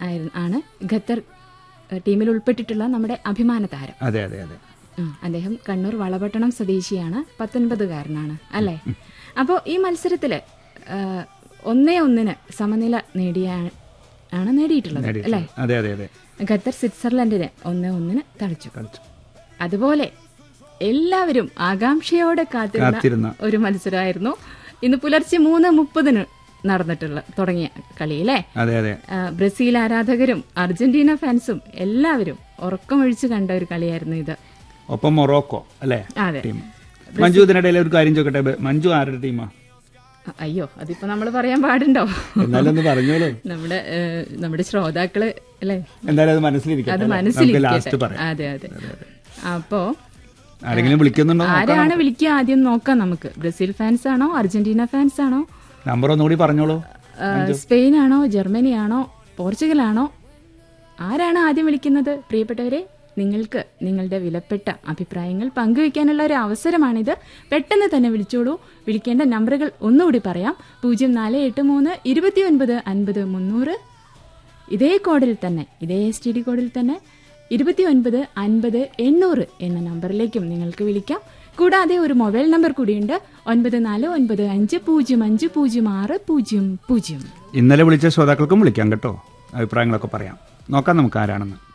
ആയിരു- ആണ് ഖത്തർ ഏഹ്, ടീമിൽ ഉൾപ്പെട്ടിട്ടുള്ള നമ്മുടെ അഭിമാന താരം അതെ അതെ അതെ ഉം, അദ്ദേഹം കണ്ണൂർ വളപട്ടണം സ്വദേശിയാണ് പത്തൊൻപതുകാരനാണ് അല്ലേ അപ്പോൾ ഈ മത്സരത്തില് ഏഹ്, ഒന്നേ ഒന്നിന് സമനില നേടിയ ആണ് നേടിയിട്ടുള്ളത് അല്ലേ അതെ അതെ അതെ ഖത്തർ സ്വിറ്റ്സർലൻഡിനെ ഒന്നേ ഒന്നിന് തളിച്ചു കളിച്ചു അതുപോലെ എല്ലാവരും ആകാംക്ഷയോടെ കാത്തിരുന്ന കാത്തിരുന്ന ഒരു മത്സരമായിരുന്നു ഇന്ന് പുലർച്ചെ മൂന്ന് മുപ്പതിന് നടന്നിട്ടുള്ള തുടങ്ങിയ കളി അല്ലേ അതെ അതെ ആ, ബ്രസീൽ ആരാധകരും അർജന്റീന ഫാൻസും എല്ലാവരും ഉറക്കമൊഴിച്ച് കണ്ട ഒരു കളിയായിരുന്നു ഇത് ഒപ്പം മൊറോക്കോ അല്ലേ അതെ ടീം മഞ്ജു ഇതിനിടയിൽ ഒരു കാര്യം ചോദിക്കട്ടെ ബ- മഞ്ജു ആരുടെ ടീമാ അ- അയ്യോ അതിപ്പോ നമ്മൾ പറയാൻ പാടുണ്ടോ എന്നാലും ഒന്ന് പറഞ്ഞോളൂ നമ്മുടെ ഏ, നമ്മുടെ ശ്രോതാക്കള് അല്ലേ എന്തായാലും അത് മനസ്സിലിരിക്കട്ടെ അത് അല്ലേ? നമുക്ക് ലാസ്റ്റ് മനസ്സിലിരിക്കട്ടെ പറയാം അതെ അതെ അപ്പോ ആരെങ്കിലും വിളിക്കുന്നുണ്ടോ ആരാണ് വിളിക്കുക ആദ്യം നോക്കാം നമുക്ക് ബ്രസീൽ ഫാൻസ് ആണോ അർജന്റീന ഫാൻസ് ആണോ നമ്പർ ഒന്നുകൂടി പറഞ്ഞോളൂ ആ, സ്പെയിൻ ആണോ ജർമ്മനി ആണോ പോർച്ചുഗൽ ആണോ ആരാണ് ആദ്യം വിളിക്കുന്നത് പ്രിയപ്പെട്ടവരെ നിങ്ങൾക്ക് നിങ്ങളുടെ വിലപ്പെട്ട അഭിപ്രായങ്ങൾ പങ്കുവയ്ക്കാനുള്ള ഒരു അവസരമാണിത് പെട്ടെന്ന് തന്നെ വിളിച്ചോളൂ വിളിക്കേണ്ട നമ്പറുകൾ ഒന്നുകൂടി പറയാം പൂജ്യം നാല് എട്ട് മൂന്ന് ഇരുപത്തി ഒൻപത് അൻപത് മുന്നൂറ് ഇതേ കോഡിൽ തന്നെ ഇതേ എസ് ടി ഡി കോഡിൽ തന്നെ ഇരുപത്തി ഒൻപത് അൻപത് എണ്ണൂറ് എന്ന നമ്പറിലേക്കും നിങ്ങൾക്ക് വിളിക്കാം കൂടാതെ ഒരു മൊബൈൽ നമ്പർ കൂടിയുണ്ട് ഒൻപത് നാല് ഒൻപത് അഞ്ച് പൂജ്യം അഞ്ച് പൂജ്യം ആറ് പൂജ്യം പൂജ്യം ഇന്നലെ വിളിച്ച ശ്രോതാക്കൾക്കും വിളിക്കാം കേട്ടോ അഭിപ്രായങ്ങളൊക്കെ പറയാം നോക്കാം നമുക്ക് ആരാണെന്ന്